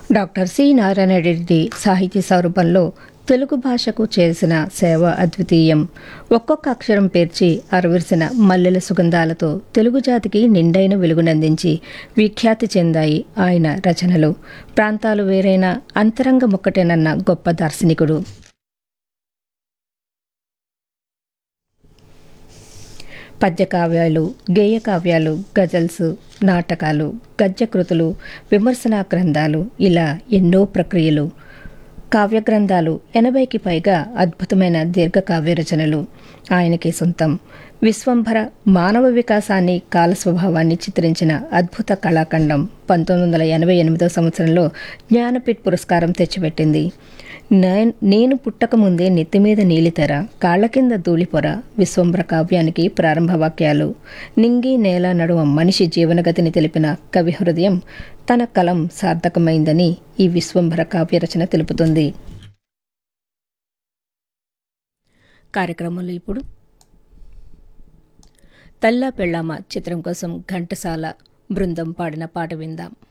doctor C Narayana Reddy సాహితీ స్వరూపంలో తెలుగు భాషకు చేసిన సేవ అద్వితీయం ఒక్కొక్క అక్షరం పేర్చి అరవిరిసిన మల్లెల సుగంధాలతో తెలుగు జాతికి నిండైన వెలుగునందించి విఖ్యాతి చెందాయి ఆయన రచనలు ప్రాంతాలు వేరైన అంతరంగ ముక్కటేనన్న గొప్ప దార్శనికుడు పద్యకావ్యాలు గేయకావ్యాలు గజల్స్ నాటకాలు గద్యకృతులు విమర్శనా గ్రంథాలు ఇలా ఎన్నో ప్రక్రియలు కావ్య గ్రంథాలు ఎనభైకి పైగా అద్భుతమైన దీర్ఘకావ్య రచనలు ఆయనకి సొంతం విశ్వంభర మానవ వికాసాన్ని కాల స్వభావాన్ని చిత్రించిన అద్భుత కళాఖండం పంతొమ్మిది వందల ఎనభై ఎనిమిదో సంవత్సరంలో జ్ఞానపీఠ్ పురస్కారం తెచ్చిపెట్టింది నే- నేను పుట్టకముందే నెత్తిమీద నీలితెర కాళ్ల కింద ధూళిపొర విశ్వంభర కావ్యానికి ప్రారంభ వాక్యాలు నింగి నేల నడుమ మనిషి జీవనగతిని తెలిపిన కవి హృదయం తన కలం సార్థకమైందని ఈ విశ్వంభర కావ్య రచన తెలుపుతుంది కార్యక్రమంలో ఇప్పుడు తల్లా పెళ్ళామ చిత్రం కోసం ఘంటసాల బృందం పాడిన పాట విందాం